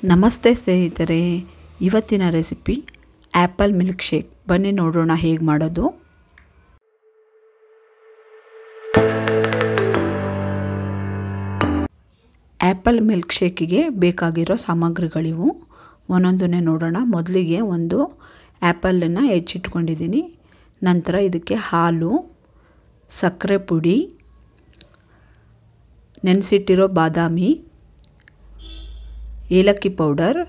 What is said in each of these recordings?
ನಮಸ್ತೆ ಸ್ನೇಹಿತರೆ ಇವತ್ತಿನ ರೆಸಿಪಿ ಆ್ಯಪಲ್ ಮಿಲ್ಕ್ ಶೇಕ್ ಬನ್ನಿ ನೋಡೋಣ ಹೇಗೆ ಮಾಡೋದು ಆ್ಯಪಲ್ ಮಿಲ್ಕ್ ಶೇಕಿಗೆ ಬೇಕಾಗಿರೋ ಸಾಮಗ್ರಿಗಳಿವು ಒಂದೊಂದನ್ನೇ ನೋಡೋಣ ಮೊದಲಿಗೆ ಒಂದು ಆ್ಯಪಲನ್ನು ಹೆಚ್ಚಿಟ್ಕೊಂಡಿದ್ದೀನಿ ನಂತರ ಇದಕ್ಕೆ ಹಾಲು ಸಕ್ಕರೆ ಪುಡಿ ನೆನೆಸಿಟ್ಟಿರೋ ಬಾದಾಮಿ ಏಲಕ್ಕಿ ಪೌಡರ್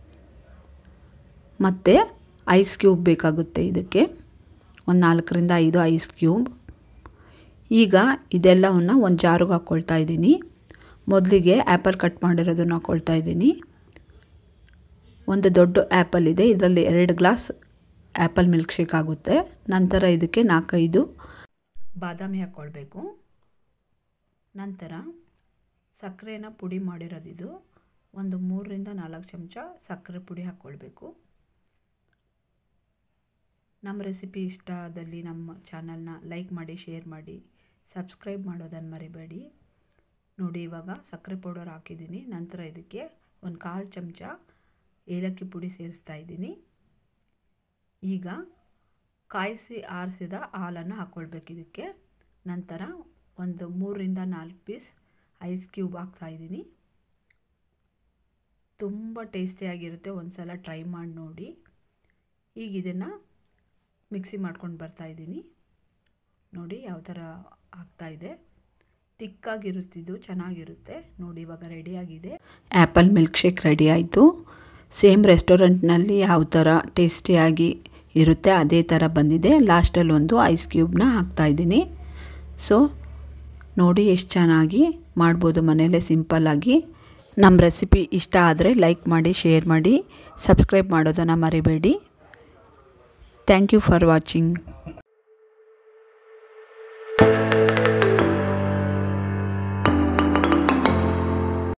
ಮತ್ತು ಐಸ್ ಕ್ಯೂಬ್ ಬೇಕಾಗುತ್ತೆ ಇದಕ್ಕೆ ಒಂದು ನಾಲ್ಕರಿಂದ ಐದು ಐಸ್ ಕ್ಯೂಬ್ ಈಗ ಇದೆಲ್ಲವನ್ನು ಒಂದು ಜಾರಿಗೆ ಹಾಕ್ಕೊಳ್ತಾ ಇದ್ದೀನಿ ಮೊದಲಿಗೆ ಆ್ಯಪಲ್ ಕಟ್ ಮಾಡಿರೋದನ್ನು ಹಾಕ್ಕೊಳ್ತಾ ಇದ್ದೀನಿ ಒಂದು ದೊಡ್ಡ ಆ್ಯಪಲ್ ಇದೆ ಇದರಲ್ಲಿ ಎರಡು ಗ್ಲಾಸ್ ಆ್ಯಪಲ್ ಮಿಲ್ಕ್ ಶೇಕ್ ಆಗುತ್ತೆ ನಂತರ ಇದಕ್ಕೆ ನಾಲ್ಕೈದು ಬಾದಾಮಿ ಹಾಕ್ಕೊಳ್ಬೇಕು ನಂತರ ಸಕ್ಕರೆನ ಪುಡಿ ಮಾಡಿರೋದಿದು ಒಂದು ಮೂರರಿಂದ ನಾಲ್ಕು ಚಮಚ ಸಕ್ಕರೆ ಪುಡಿ ಹಾಕ್ಕೊಳ್ಬೇಕು ನಮ್ಮ ರೆಸಿಪಿ ಇಷ್ಟ ಆದಲ್ಲಿ ನಮ್ಮ ಚಾನಲ್ನ ಲೈಕ್ ಮಾಡಿ ಶೇರ್ ಮಾಡಿ ಸಬ್ಸ್ಕ್ರೈಬ್ ಮಾಡೋದನ್ನು ಮರಿಬೇಡಿ ನೋಡಿ ಇವಾಗ ಸಕ್ಕರೆ ಪೌಡರ್ ಹಾಕಿದ್ದೀನಿ ನಂತರ ಇದಕ್ಕೆ ಒಂದು ಕಾಲು ಚಮಚ ಏಲಕ್ಕಿ ಪುಡಿ ಸೇರಿಸ್ತಾ ಇದ್ದೀನಿ ಈಗ ಕಾಯಿಸಿ ಆರಿಸಿದ ಹಾಲನ್ನು ಹಾಕ್ಕೊಳ್ಬೇಕು ಇದಕ್ಕೆ ನಂತರ ಒಂದು ಮೂರರಿಂದ ನಾಲ್ಕು ಪೀಸ್ ಐಸ್ ಕ್ಯೂಬ್ ಹಾಕ್ತಾ ಇದ್ದೀನಿ ತುಂಬ ಟೇಸ್ಟಿಯಾಗಿರುತ್ತೆ ಒಂದು ಸಲ ಟ್ರೈ ಮಾಡಿ ನೋಡಿ ಈಗ ಇದನ್ನು ಮಿಕ್ಸಿ ಮಾಡ್ಕೊಂಡು ಬರ್ತಾ ಇದ್ದೀನಿ ನೋಡಿ ಯಾವ ಥರ ಆಗ್ತಾಯಿದೆ ತಿಕ್ಕಾಗಿರುತ್ತಿದ್ದು ಚೆನ್ನಾಗಿರುತ್ತೆ ನೋಡಿ ಇವಾಗ ರೆಡಿಯಾಗಿದೆ ಆ್ಯಪಲ್ ಮಿಲ್ಕ್ ಶೇಕ್ ರೆಡಿ ಆಯಿತು ಸೇಮ್ ರೆಸ್ಟೋರೆಂಟ್ನಲ್ಲಿ ಯಾವ ಥರ ಟೇಸ್ಟಿಯಾಗಿ ಇರುತ್ತೆ ಅದೇ ಥರ ಬಂದಿದೆ ಲಾಸ್ಟಲ್ಲಿ ಒಂದು ಐಸ್ ಕ್ಯೂಬ್ನ ಹಾಕ್ತಾಯಿದ್ದೀನಿ ಸೊ ನೋಡಿ ಎಷ್ಟು ಚೆನ್ನಾಗಿ ಮಾಡ್ಬೋದು ಮನೆಯಲ್ಲೇ ಸಿಂಪಲ್ಲಾಗಿ ನಮ್ಮ ರೆಸಿಪಿ ಇಷ್ಟ ಆದರೆ ಲೈಕ್ ಮಾಡಿ ಶೇರ್ ಮಾಡಿ ಸಬ್ಸ್ಕ್ರೈಬ್ ಮಾಡೋದನ್ನು ಮರಿಬೇಡಿ ಥ್ಯಾಂಕ್ ಯು ಫಾರ್ ವಾಚಿಂಗ್